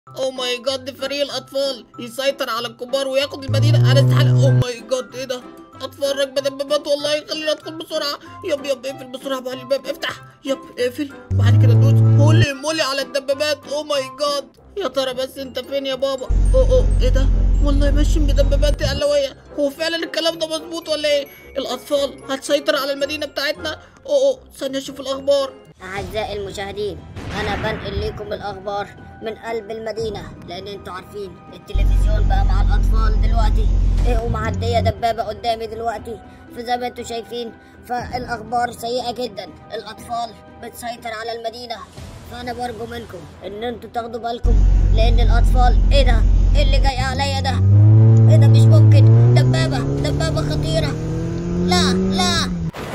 او ماي جاد فريق الاطفال يسيطر على الكبار وياخد المدينه انا استحاله او ماي جاد ايه ده اطفال راكبه دبابات والله خليني ادخل بسرعه يب يب اقفل بسرعه بقى الباب افتح يب اقفل وبعد كده ندوس هولي مولي على الدبابات او ماي جاد يا ترى بس انت فين يا بابا اوه اوه ايه ده والله ماشيين بدبابات علوية هو فعلا الكلام ده مظبوط ولا ايه الاطفال هتسيطر على المدينه بتاعتنا اوه اوه ثانيه اشوف الاخبار أعزائي المشاهدين أنا بنقل لكم الأخبار من قلب المدينة لأن أنتوا عارفين التلفزيون بقى مع الأطفال دلوقتي إيه ومعدية دبابة قدامي دلوقتي فزي ما أنتوا شايفين فالأخبار سيئة جدا الأطفال بتسيطر على المدينة فأنا برجو منكم إن أنتوا تاخدوا بالكم لأن الأطفال إيه ده؟ إيه اللي جاي عليا ده؟ إيه ده مش ممكن دبابة دبابة خطيرة لا لا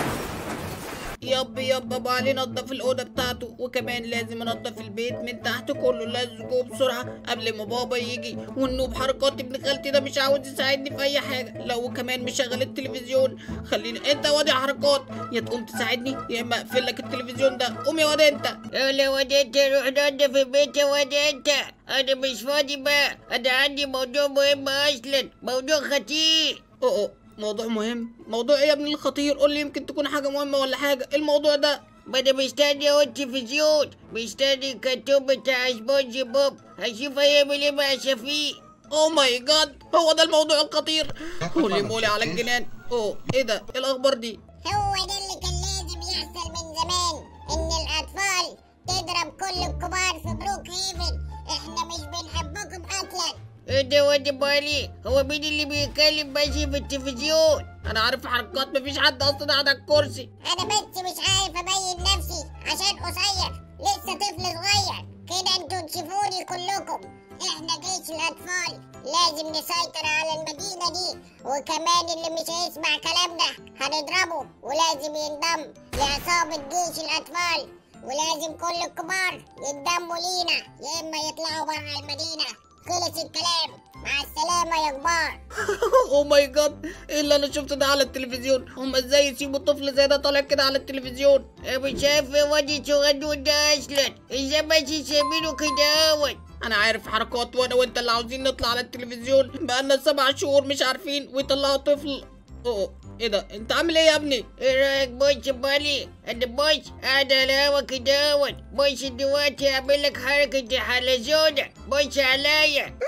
يب يب ابو علي نضف الاوضه بتاعته وكمان لازم انضف البيت من تحت كله لازقه بسرعه قبل ما بابا يجي والنوب حركات ابن خالتي ده مش عاوز يساعدني في اي حاجه لو كمان مشغل التلفزيون خليني انت وادي حركات يا تقوم تساعدني يا اما اقفل لك التلفزيون ده قوم يا واد انت يلا واد انت روح نضف البيت يا واد انت انا مش فاضي بقى انا عندي موضوع مهم اصلا موضوع خطير اوه اوه موضوع مهم موضوع ايه يا ابن الخطير قول لي يمكن تكون حاجه مهمه ولا حاجه ايه الموضوع ده ما انا مستني اهو التلفزيون مستني الكرتون بتاع سبونج بوب هشوف هيعمل ايه مع شفيق اوه ماي جاد هو ده الموضوع الخطير قولي مولي على الجنان اوه ايه ده ايه الاخبار دي هو ده اللي كان لازم يحصل من زمان ان الاطفال تضرب كل الكبار في بروك هيفن احنا مش بنحبكم اصلا ايه ده واد بالي هو مين اللي بيتكلم ماشي في التلفزيون انا عارف حركات مفيش حد اصلا قاعد على الكرسي انا بس مش عارف ابين نفسي عشان قصير لسه طفل صغير كده انتوا تشوفوني كلكم احنا جيش الاطفال لازم نسيطر على المدينة دي وكمان اللي مش هيسمع كلامنا هنضربه ولازم ينضم لعصابة جيش الاطفال ولازم كل الكبار ينضموا لينا يا اما يطلعوا برا المدينة خلص الكلام مع السلامة يا كبار اوه ماي جاد ايه اللي انا شفته ده على التلفزيون هم ازاي يسيبوا طفل زي ده طالع كده على التلفزيون انا مش عارف يا واد صغنون ده اصلا ازاي ماشي سايبينه كده اهوت انا عارف حركات وانا وانت اللي عاوزين نطلع على التلفزيون بقالنا سبع شهور مش عارفين ويطلعوا طفل اوه ايه ده انت عامل ايه يا ابني ايه رايك بص يا بالي انا بص قاعد على الهوا كده اهوت بص دلوقتي هعمل لك حركة الحلزونة بص عليا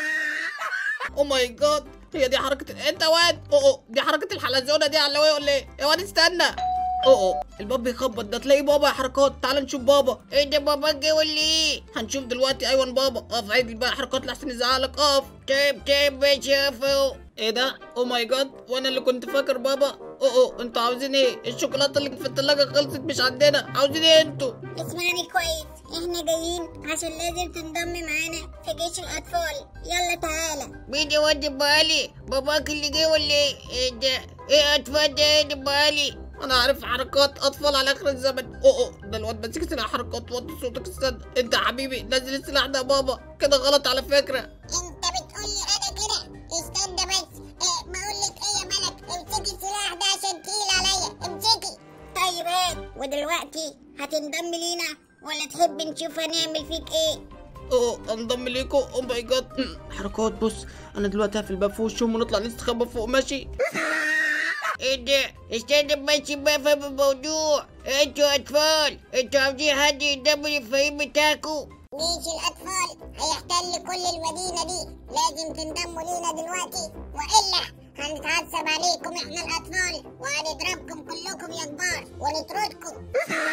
اوه ماي جاد هي دي حركة انت واد اوه اوه دي حركة الحلزونة دي على الهواء ولا ايه يا واد استنى اوه اوه الباب بيخبط ده تلاقي بابا يا حركات تعال نشوف بابا ايه ده بابا جه ولا ايه هنشوف دلوقتي ايوه بابا اقف عدل بقى حركات لحسن يزعلك اقف طيب طيب ماشي اقف اهو ايه ده اوه ماي جاد وانا اللي كنت فاكر بابا اوه اوه انتوا عاوزين ايه الشوكولاته اللي في التلاجة خلصت مش عندنا عاوزين ايه انتوا اسمعني كويس احنا جايين عشان لازم تنضم معانا في جيش الاطفال يلا تعالى مين يا واد بالي باباك اللي جه ولا ايه ايه ده ايه اطفال ده يا بالي انا عارف حركات اطفال على اخر الزمن اوه اوه ده الواد ماسك سلاح حركات وطي صوتك استنى انت يا حبيبي نزل السلاح ده يا بابا كده غلط على فكره انت بتقولي انا كده استنى بس اه ما اقولك ايه يا ملك امسكي السلاح ده عشان تقيل عليا امسكي طيب هات ودلوقتي هتنضم لينا ولا تحب نشوف هنعمل فيك ايه اوه انضم ليكم اوه ماي جاد حركات بص انا دلوقتي هقفل الباب في وشهم ونطلع نستخبى فوق ماشي ايه ده استنى بس بفهم الموضوع انتوا اطفال انتوا عاوزين حد ينضم للفريق بتاعكم جيش الاطفال هيحتل كل المدينة دي لازم تنضموا لينا دلوقتي والا هنتعصب عليكم احنا الاطفال وهنضربكم كلكم يا كبار ونطردكم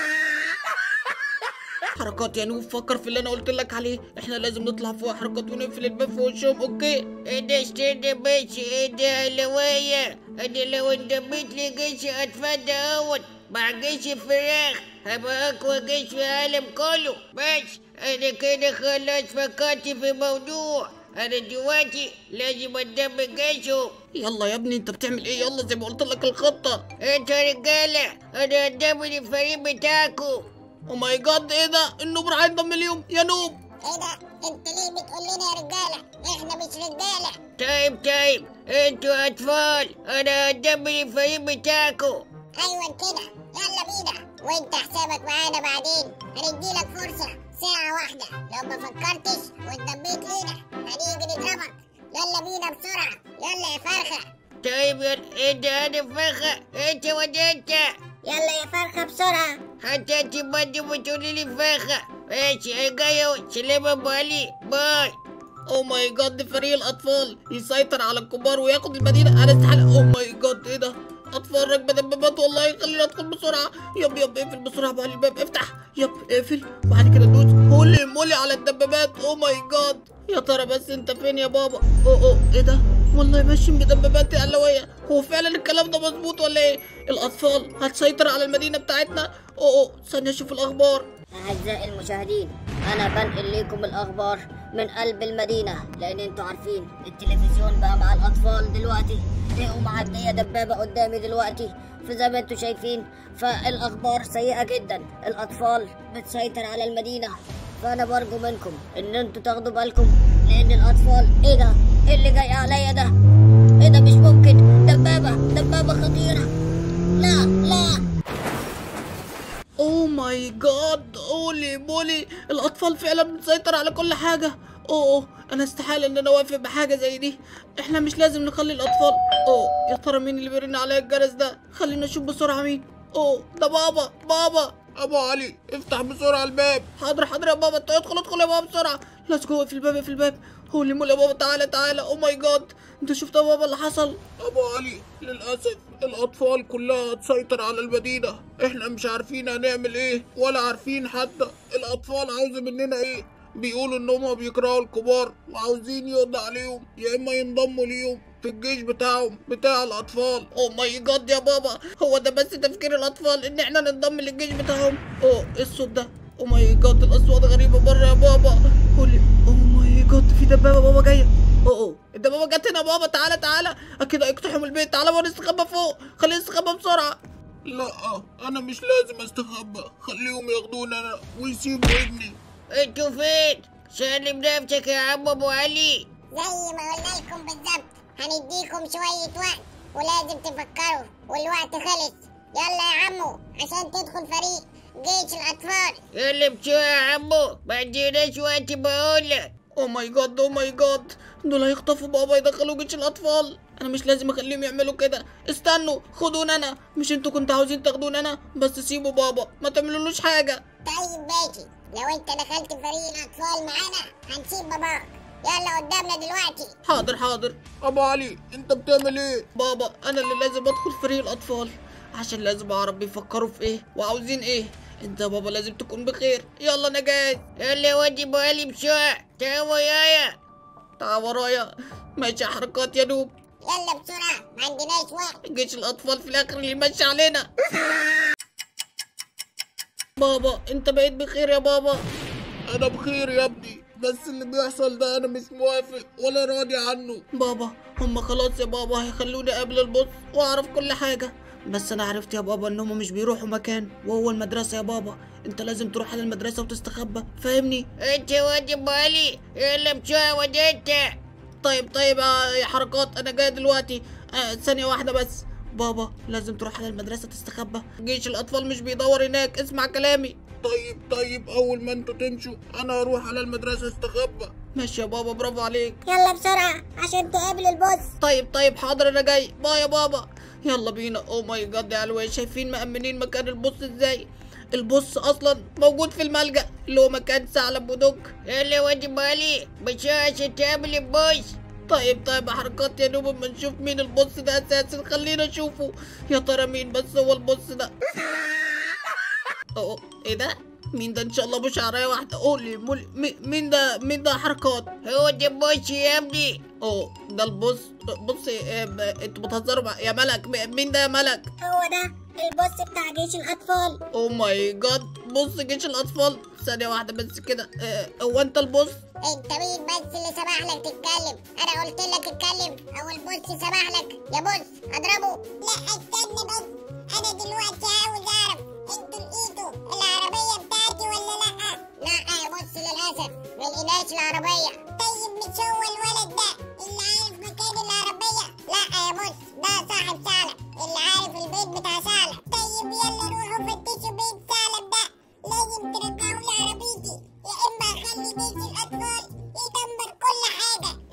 حركات يا نوف فكر في اللي انا قلت لك عليه احنا لازم نطلع فوق حركات ونقفل الباب في وشهم اوكي ايه ده استنى بس ايه ده هلواية انا لو انضميت لجيش اطفال دهوت مع جيش الفراخ هبقى اقوى جيش في العالم كله بس انا كده خلاص فكرت في الموضوع انا دلوقتي لازم انضم جيشهم يلا يا ابني انت بتعمل ايه يلا زي ما قلت لك الخطه انتوا يا رجالة انا انضم للفريق بتاعكم اوه ماي جاد ايه ده النوب راح ينضم ليهم يا نوب ايه ده انت ليه بتقول لنا يا رجالة احنا مش رجالة طيب طيب انتوا اطفال انا انضم للفريق بتاعكم ايوه كده يلا بينا وانت حسابك معانا بعدين هنديلك فرصة ساعة واحدة لو ما فكرتش واتدبيت لينا هنيجي نضربك يلا بينا بسرعة يلا يا فرخة طيب يلا ايه ده انا فخة انت وانت يلا يا فرخة بسرعة حتى انت برضه بتقولي لي فخة ماشي انا جاي اهو سلام يا ابو علي باي او ماي جاد فريق الاطفال يسيطر على الكبار وياخد المدينه انا استحاله او ماي جاد ايه ده اطفال راكبه دبابات والله خليني ادخل بسرعه يب يب اقفل بسرعه بقى الباب افتح يب اقفل وبعد كده ندوس هولي مولي على الدبابات او ماي جاد يا ترى بس انت فين يا بابا اوه اوه ايه ده والله ماشيين بدبابات علوية هو فعلا الكلام ده مظبوط ولا ايه الاطفال هتسيطر على المدينه بتاعتنا اوه اوه ثانيه اشوف الاخبار أعزائي المشاهدين أنا بنقل لكم الأخبار من قلب المدينة لأن أنتوا عارفين التلفزيون بقى مع الأطفال دلوقتي لقوا معدية دبابة قدامي دلوقتي فزي ما أنتوا شايفين فالأخبار سيئة جدا الأطفال بتسيطر على المدينة فأنا برجو منكم إن أنتوا تاخدوا بالكم لأن الأطفال إيه ده؟ إيه اللي جاي عليا ده؟ إيه ده مش ممكن دبابة دبابة خطيرة لا لا اوه ماي جاد اولي بولي الاطفال فعلا بتسيطر على كل حاجه اوه أوه، انا استحاله ان انا اوافق بحاجه زي دي احنا مش لازم نخلي الاطفال اوه يا ترى مين اللي بيرن عليا الجرس ده خلينا نشوف بسرعه مين اوه ده بابا بابا ابو علي افتح بسرعه الباب حاضر حاضر يا بابا انت ادخل ادخل يا بابا بسرعه ليتس جو في الباب في الباب هو اللي مول يا بابا تعالى تعالى اوه ماي جاد انت شفت يا بابا اللي حصل ابو علي للاسف الاطفال كلها تسيطر على المدينه احنا مش عارفين هنعمل ايه ولا عارفين حتى الاطفال عاوزه مننا ايه بيقولوا ان هم بيكرهوا الكبار وعاوزين يقضي عليهم يا اما ينضموا ليهم في الجيش بتاعهم بتاع الاطفال اوه ماي جاد يا بابا هو ده بس تفكير الاطفال ان احنا ننضم للجيش بتاعهم اوه ايه الصوت ده اوه ماي جاد الاصوات غريبه بره يا بابا قولي اوه ماي جاد في دبابه بابا جايه اوه اوه الدبابه جت هنا يا بابا تعالى تعالى اكيد هيقتحموا البيت تعالى بقى نستخبى فوق خلينا نستخبى بسرعه لا انا مش لازم استخبى خليهم ياخدوني انا ويسيبوا ابني انتوا فين؟ سلم نفسك يا عم ابو علي زي ما قلنا لكم بالظبط هنديكم شوية وقت ولازم تفكروا والوقت خلص يلا يا عمو عشان تدخل فريق جيش الأطفال يلا بسرعة يا عمو ما عندناش وقت بقولك اوه ماي جاد اوه ماي جاد دول هيخطفوا بابا يدخلوا جيش الاطفال انا مش لازم اخليهم يعملوا كده استنوا خدوني انا مش انتوا كنتوا عاوزين تاخدوني انا بس سيبوا بابا ما تعملولوش حاجه طيب ماشي لو انت دخلت فريق الأطفال معانا هنسيب باباك يلا قدامنا دلوقتي حاضر حاضر ابو علي انت بتعمل ايه بابا انا اللي لازم ادخل فريق الاطفال عشان لازم اعرف بيفكروا في ايه وعاوزين ايه انت يا بابا لازم تكون بخير يلا انا جاهز يلا ودي ابو علي بسرعة تعالوا ويايا تعال ورايا ماشي حركات يا نوب يلا بسرعة ما عندناش وقت جيش الاطفال في الاخر اللي ماشي علينا بابا انت بقيت بخير يا بابا انا بخير يا ابني بس اللي بيحصل ده انا مش موافق ولا راضي عنه بابا هم خلاص يا بابا هيخلوني قبل البص واعرف كل حاجه بس انا عرفت يا بابا ان هم مش بيروحوا مكان وهو المدرسه يا بابا انت لازم تروح على المدرسه وتستخبى فاهمني انت ودي ابو علي يلا بسرعة ودي انت طيب طيب يا يا حركات انا جاي دلوقتي آه ثانية واحدة بس بابا لازم تروح على المدرسة تستخبى جيش الأطفال مش بيدور هناك اسمع كلامي طيب طيب أول ما انتوا تمشوا أنا هروح على المدرسة استخبى ماشي يا بابا برافو عليك يلا بسرعة عشان تقابل البوس طيب طيب حاضر أنا جاي باي يا بابا يلا بينا أوه ماي جاد يا علوي شايفين مأمنين مكان البص ازاي البص أصلا موجود في الملجأ اللي هو مكان ثعلب ودك يلا ودي ابو علي بسرعة عشان تقابل البوس طيب طيب يا حركات يا نوب اما نشوف مين البص ده اساسا خلينا نشوفه يا ترى مين بس هو البص ده اوه ايه ده مين ده ان شاء الله بشعرية واحدة قولي مولي مي- مين ده مين ده حركات هو ده البوس يا ابني اوه ده البص بص إيه، ب- انتوا بتهزروا مع- يا ملك م- مين ده يا ملك هو ده البوس بتاع جيش الأطفال اوه ماي جاد بص جيش الاطفال ثانية واحدة بس كده آه، هو انت البص انت مين بس اللي سمح لك تتكلم انا قلت لك اتكلم او البوس سمح لك يا بوس اضربه لا استنى بس انا دلوقتي عاوز اعرف انتوا لقيتوا العربية بتاعتي ولا لا لا يا بوس للاسف ما لقيناش العربية طيب مش هو الولد ده اللي عارف مكان العربية لا يا بوس ده صاحب ثعلب اللي عارف البيت بتاع ثعلب طيب يلا روحوا فتشوا بيت ثعلب ده لازم ترجعوا لي عربيتي يا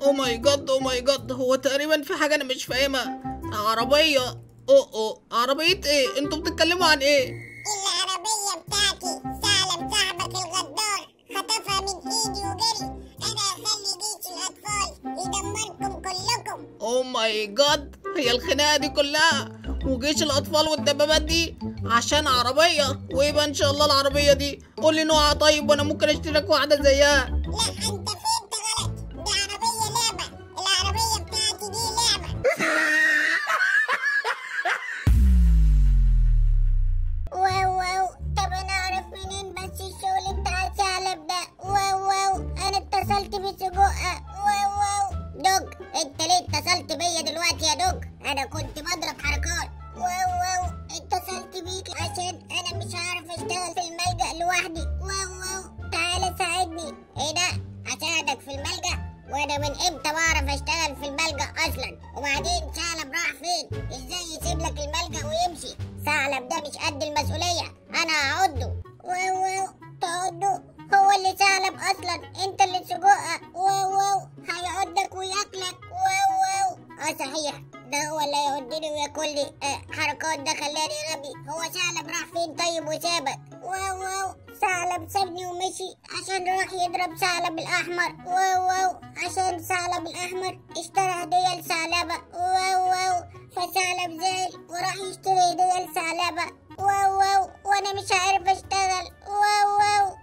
او ماي جاد او ماي جاد هو تقريبا في حاجه انا مش فاهمها عربيه او او عربيه ايه انتوا بتتكلموا عن ايه العربية بتاعتي سالم صاحبك الغدار خطفها من ايدي وجري انا هخلي جيش الاطفال يدمركم كلكم او ماي جاد هي الخناقه دي كلها وجيش الاطفال والدبابات دي عشان عربيه ويبقى ان شاء الله العربيه دي قول لي نوعها طيب وانا ممكن اشتري لك واحده زيها لا انت فهمت غلط دي عربية لعبة العربية بتاعتي دي لعبة واو واو طب انا اعرف منين بس الشغل بتاع ثعلب ده واو واو انا اتصلت بسجوقة واو واو دوج انت ليه اتصلت بيا دلوقتي يا دوج انا كنت بضرب حركات واو واو اتصلت بيك عشان انا مش هعرف اشتغل في الملجأ لوحدي واو واو تعالى ساعدني ايه ده اساعدك في الملجأ وانا من امتى بعرف اشتغل في الملجأ اصلا وبعدين ثعلب راح فين ازاي يسيب لك الملجأ ويمشي ثعلب ده مش قد المسؤولية انا هعضه واو واو تعضه هو اللي ثعلب اصلا انت اللي سجوقة واو واو هيعضك وياكلك واو واو اه صحيح ده هو اللي هيعضني وياكلني آه حركات ده خلاني غبي هو ثعلب راح فين طيب وسابك واو واو ثعلب سابني ومشي عشان راح يضرب ثعلب الاحمر واو واو عشان ثعلب الاحمر اشترى هدية لثعلبة واو واو فثعلب زعل وراح يشتري هدية لثعلبة واو واو وانا مش عارف اشتغل واو واو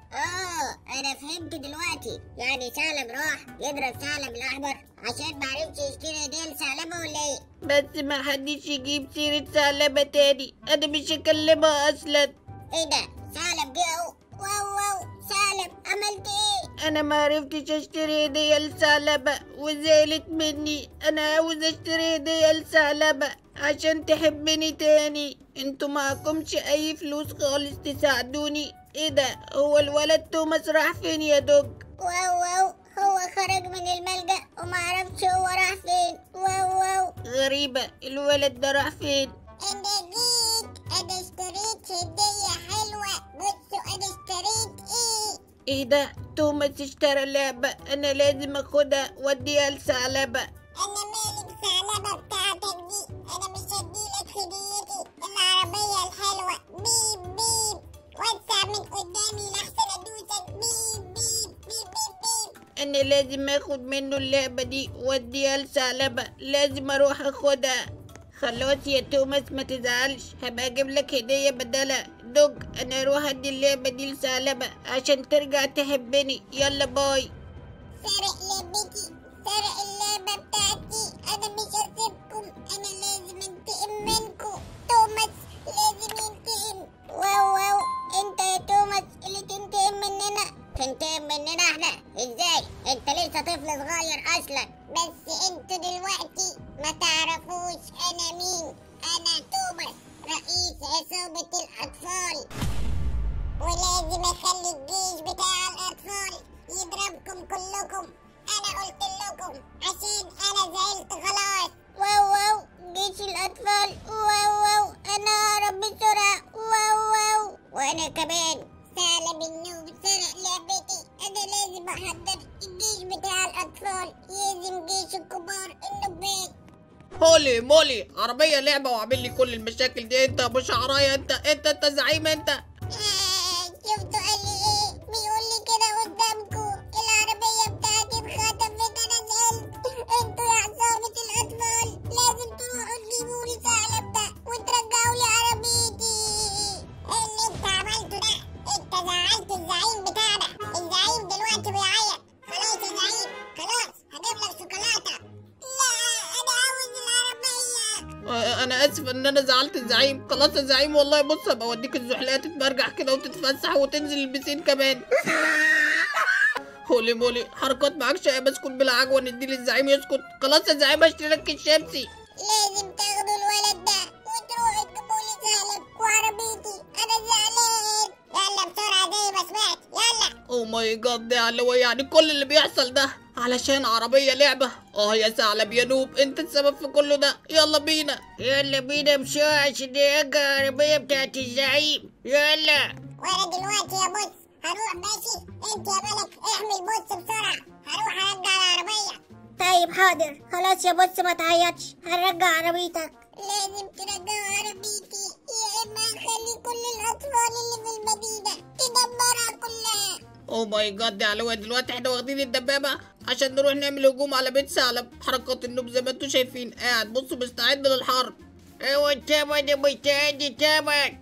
اه انا فهمت دلوقتي يعني ثعلب راح يضرب ثعلب الاحمر عشان معرفش يشتري هدية لثعلبة ولا ايه بس ما حدش يجيب سيرة ثعلبة تاني انا مش هكلمها اصلا ايه ده ثعلب جه اهو واو واو ثعلب عملت ايه انا ما عرفتش اشتري هدية لثعلبة وزعلت مني انا عاوز اشتري هدية لثعلبة عشان تحبني تاني انتوا معكمش اي فلوس خالص تساعدوني ايه ده هو الولد توماس راح فين يا دوج واو واو هو خرج من الملجأ ومعرفش هو راح فين واو واو غريبة الولد ده راح فين انا جيت انا اشتريت هدية حلوة بصوا انا اشتريت ايه ايه ده توماس اشترى لعبة انا لازم اخدها واديها لثعلبة انا مالك ثعلبة بتاعتك دي انا مش هديلك هديتي العربية الحلوة بيب بيب وسع من قدامي لحسن ادوسك بيب بيب بيب بيب بيب انا لازم اخد منه اللعبة دي واديها لثعلبة لازم اروح اخدها خلاص يا توماس ما تزعلش هبقى اجيب لك هدية بدلها دوج انا اروح ادي اللعبة دي لثعلبة عشان ترجع تحبني يلا باي سرق لعبتي سرق اللعبة بتاعتي أنا مش هسيبكم أنا لازم انتقم منكم توماس لازم ينتقم واو واو أنت يا توماس اللي تنتقم مننا تنتقم مننا احنا ازاي انت لسه طفل صغير اصلا بس انتوا دلوقتي ما تعرفوش انا مين انا توماس رئيس عصابة الاطفال ولازم اخلي الجيش بتاع الاطفال يضربكم كلكم انا قلت لكم عشان انا زعلت خلاص واو واو جيش الاطفال واو واو انا ههرب بسرعه واو واو وانا كمان ثعلب النوب سرق لعبتي انا لازم احضر الجيش بتاع الاطفال يهزم جيش الكبار النوبات هولي مولي عربيه لعبه وعامل لي كل المشاكل دي انت ابو شعرايه انت انت انت زعيم انت آه، شفتوا قال لي ايه بيقول لي كده قدامكم العربية بتاعتي اتخطفت انا زعلت انتوا يا عصابة الاطفال لازم تروحوا تجيبوا لي ثعلب ده وترجعوا لي عربيتي ايه اللي انت عملته ده انت زعلت الزعيم بتاعنا الزعيم دلوقتي بيعيط خلاص يا زعيم خلاص هجيب لك شوكولاتة لا انا عاوز العربية آه، انا اسف ان انا زعلت الزعيم خلاص يا زعيم والله بص هبقى اوديك الزحلية تتمرجح كده وتتفسح وتنزل البسين كمان هولي مولي حركات معاك شقة بسكت بلا عجوة ندي للزعيم يسكت خلاص يا زعيم اشتري لك الشمسي لازم تاخدوا الولد ده وتروحوا تجيبوا لي ثعلب وعربيتي انا زعلان يلا بسرعه زي ما سمعت يلا او ماي جاد ده اللي هو يعني كل اللي بيحصل ده علشان عربية لعبة اه يا ثعلب يا نوب انت السبب في كل ده يلا بينا يلا بينا بسرعة عشان نرجع العربية بتاعت الزعيم يلا وانا دلوقتي يا بص هروح ماشي انت يا ملك احمل بص بسرعه هروح ارجع العربيه طيب طيب حاضر خلاص يا بص ما تعيطش هنرجع عربيتك لازم ترجعوا عربيتي يا اما هخلي كل الاطفال اللي في المدينه تدمرها كلها او ماي جاد يا علوية دلوقتي احنا واخدين الدبابة عشان نروح نعمل هجوم على بيت ثعلب حركات النوب زي ما انتوا شايفين قاعد بصوا مستعد للحرب ايوه طبعا انا مستعد طبعا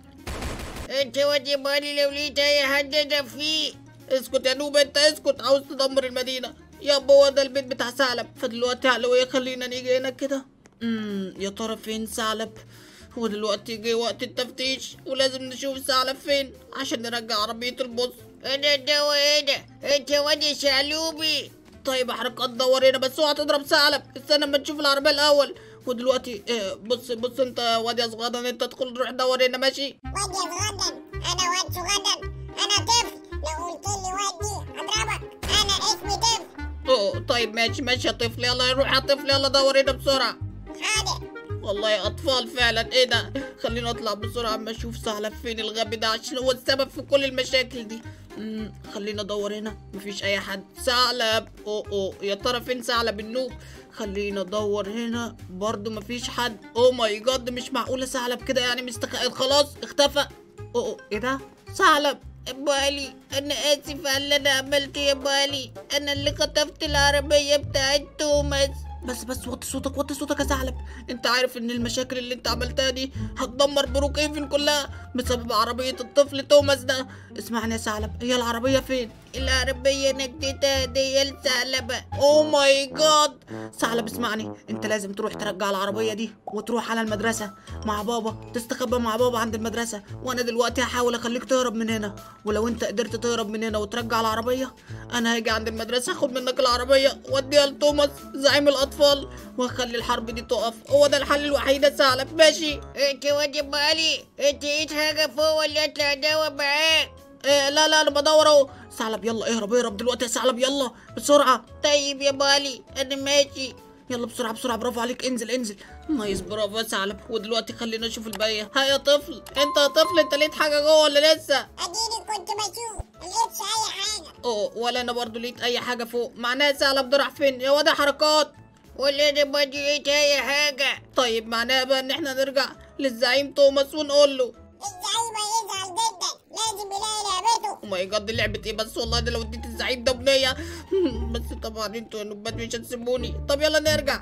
انت ودي بالي لو لقيت اي حد انا فيه اسكت يا نوب انت اسكت عاوز تدمر المدينة يابا هو ده البيت بتاع ثعلب فدلوقتي يا علوية خلينا نيجي هنا كده امم يا ترى فين ثعلب هو دلوقتي جه وقت التفتيش ولازم نشوف ثعلب فين عشان نرجع عربية البص انا الدواء هنا انت ودي شعلوبي طيب يا حركات دور هنا بس اوعى تضرب ثعلب استنى اما نشوف العربية الأول ودلوقتي اه بص بص انت واد يا صغير انت تدخل روح دور هنا ماشي واد يا صغنن انا واد صغنن انا طفل لو قلت لي ودي هضربك انا اسمي طفل اوه طيب ماشي ماشي يا طفل يلا روح يا طفل يلا دور هنا بسرعة حاضر والله اطفال فعلا ايه ده خلينا اطلع بسرعه اما اشوف ثعلب فين الغبي ده عشان هو السبب في كل المشاكل دي امم خلينا ادور هنا مفيش اي حد ثعلب اوه اوه يا ترى فين ثعلب النوب خلينا ادور هنا برضو مفيش حد اوه ماي جاد مش معقوله ثعلب كده يعني مستخ... خلاص اختفى اوه اوه ايه ده ثعلب بالي انا اسف على اللي انا عملته يا بالي انا اللي خطفت العربية بتاعت توماس بس بس وطي صوتك وطي صوتك يا ثعلب انت عارف ان المشاكل اللي انت عملتها دي هتدمر بروك ايفن كلها بسبب عربية الطفل توماس ده اسمعني يا ثعلب هي العربية فين العربية نجدتها هدية لثعلبة اوه ماي جاد ثعلب اسمعني انت لازم تروح ترجع العربية دي وتروح على المدرسة مع بابا تستخبى مع بابا عند المدرسة وانا دلوقتي هحاول اخليك تهرب من هنا ولو انت قدرت تهرب من هنا وترجع العربية انا هاجي عند المدرسة اخد منك العربية واديها لتوماس زعيم الاطفال واخلي الحرب دي تقف هو ده الحل الوحيد يا ثعلب ماشي انت ودي بالي انت ايد حاجة فوق ولا اطلع دوا معاك إيه لا لا انا بدور اهو ثعلب يلا اهرب اهرب دلوقتي يا ثعلب يلا بسرعة طيب يا بالي انا ماشي يلا بسرعة بسرعة برافو عليك انزل انزل نايس برافو يا ثعلب ودلوقتي خلينا نشوف الباقية ها يا طفل انت يا طفل انت لقيت حاجة جوه ولا لسه؟ اديني كنت بشوف ملقتش اي حاجه اوه ولا انا برضو لقيت اي حاجة فوق معناها يا ثعلب ده راح فين؟ يا واد يا حركات ولا انا ما لقيت اي حاجة طيب معناها بقى ان احنا نرجع للزعيم توماس ونقول له الزعيم هيزعل جدا لازم يلاقي لعبته او ماي جاد دي لعبة ايه بس والله ده لو اديت الزعيم ده بنية بس طبعا انتوا يا نوبات مش هتسيبوني طب يلا نرجع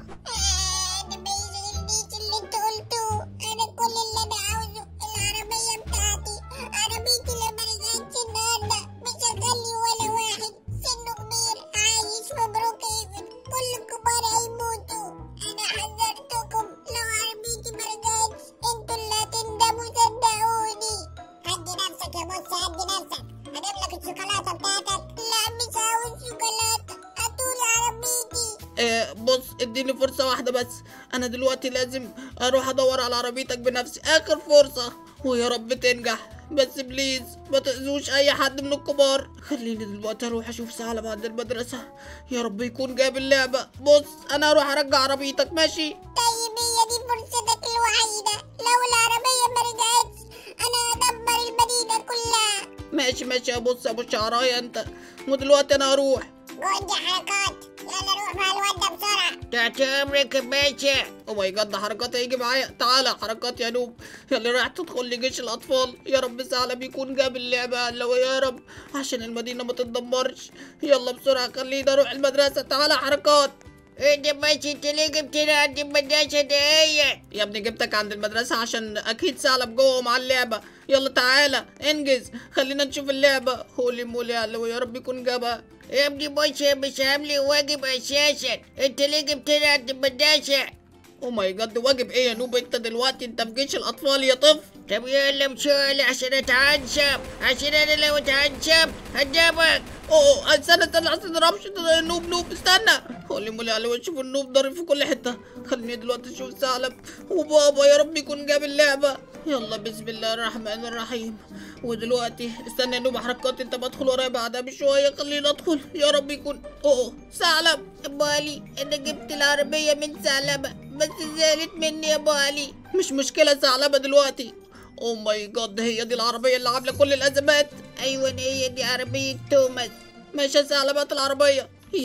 انا ما يشغلنيش اللي انت قلته انا كل اللي انا عاوزه العربيه بتاعتي عربيتي لما رجعتش النهارده مش هخلي ولا واحد سنه كبير عايش في بروك ايفن كل الكبار هيموتوا انا حذرتكم لو عربيتي ما رجعتش انتوا اللي هتندموا صدقوني هدي نفسك يا بص هدي نفسك هجيب لك الشوكولاته بتاعتك لا مش عاوز شوكولاته هاتولي عربيتي آه بص اديني فرصة واحدة بس انا دلوقتي لازم اروح ادور على عربيتك بنفسي اخر فرصة ويا رب تنجح بس بليز ما تأذوش اي حد من الكبار خليني دلوقتي اروح اشوف ثعلب عند المدرسة يا رب يكون جاب اللعبة بص انا اروح ارجع عربيتك ماشي طيب هي دي فرصتك الوحيدة لو العربية ما رجعتش أنا هدمر المدينة كلها ماشي ماشي يا بص يا ابو شعرايه انت ودلوقتي انا هروح جندي حركات يلا روح مع الواد ده بسرعة تحت امرك يا باشا او ماي جاد ده حركات هيجي معايا تعالى حركات يا نوب يلا رايح تدخل لي جيش الاطفال يا رب ثعلب يكون جاب اللعبه لو يا رب عشان المدينه ما تتدمرش يلا بسرعه خليني اروح المدرسه تعالى حركات انت ماشي انت ليه جبتني عند المدرسة دهيت يا ابني جبتك عند المدرسة عشان أكيد ثعلب جوه مع اللعبة يلا تعالى انجز خلينا نشوف اللعبة هولي مولي يا لو يا رب يكون جابها يا ابني بص مش عامل واجب اساسا انت ليه جبتني عند المدرسة او ماي جاد واجب ايه يا نوب انت دلوقتي انت في جيش الأطفال يا طفل طب يلا بسؤال عشان اتعنشب عشان انا لو اتعنشب هجابك اوه استنى استنى عشان تضربش نوب نوب استنى هولي مولي على شوف النوب ضارب في كل حتة خليني دلوقتي اشوف ثعلب وبابا يا رب يكون جاب اللعبة يلا بسم الله الرحمن الرحيم ودلوقتي استنى يا نوب حركات انت بدخل ورايا بعدها بشوية خليني ادخل يا رب يكون اوه ثعلب بالي انا جبت العربية من ثعلبة بس زعلت مني يا بالي مش مشكلة ثعلبة دلوقتي اوه ماي جاد هي دي العربية اللي عاملة كل الأزمات ايوه هي دي عربية توماس ماشي يا ثعلبات العربية يب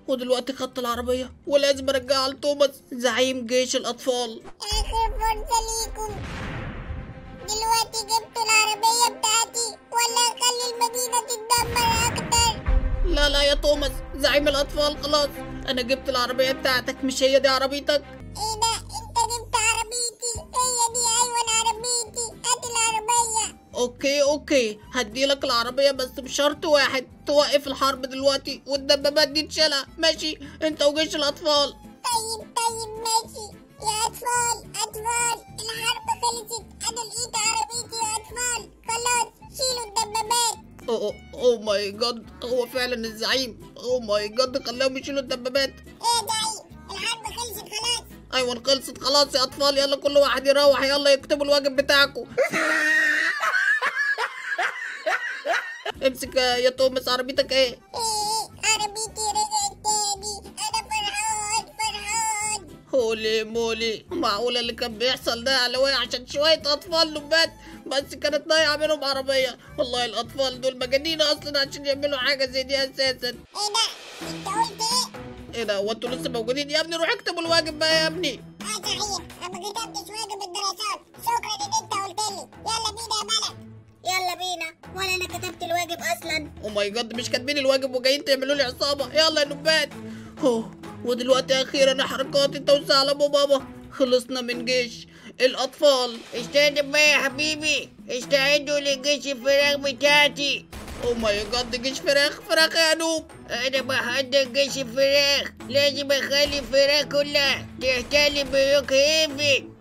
ودلوقتي خدت العربية ولازم ارجعها لتوماس زعيم جيش الاطفال آخر فرصة ليكم دلوقتي جبتوا العربية بتاعتي ولا أخلي المدينة تتدمر أكتر لا لا يا توماس زعيم الاطفال خلاص انا جبت العربية بتاعتك مش هي دي عربيتك إيه ده أنت جبت عربيتي هي دي أيوة أنا عربيتي هات العربية اوكي اوكي هديلك العربية بس بشرط واحد توقف الحرب دلوقتي والدبابات دي تشيلها ماشي انت وجيش الاطفال طيب طيب ماشي يا أطفال أطفال الحرب خلصت أنا لقيت عربيتي يا أطفال خلاص شيلوا الدبابات اوه اوه ماي جاد هو فعلا الزعيم اوه ماي جاد خلاهم يشيلوا الدبابات إيه ده الحرب خلصت خلاص ايوه خلصت خلاص يا اطفال يلا كل واحد يروح يلا يكتبوا الواجب بتاعكم امسك يا توماس عربيتك ايه إيه عربيتي رجعت تاني أنا فرحان فرحان هولي مولي معقولة اللي كان بيحصل ده على وقع عشان شوية أطفال نبات بس كانت ضايعة منهم عربية والله الأطفال دول مجانين أصلا عشان يعملوا حاجة زي دي أساسا إيه ده أنت قلت إيه؟ إيه ده هو أنتوا لسه موجودين يا ابني روح اكتبوا الواجب بقى يا ابني اه صحيح انا ما كتبتش واجب الدراسات شكرا ان انت قلت لي يلا بينا يا ملك يلا بينا ولا انا كتبت الواجب اصلا او ماي جاد مش كاتبين الواجب وجايين تعملوا لي عصابة يلا يا نبات أوه ودلوقتي أخيرا حركات التوسع على بابا خلصنا من جيش الأطفال استنى بقى يا حبيبي استعدوا لجيش الفراغ بتاعتي او ماي جاد جيش فراخ فراخ يا نوب انا بحضر جيش الفراغ لازم اخلي الفراغ كلها تحتل بروك هيفن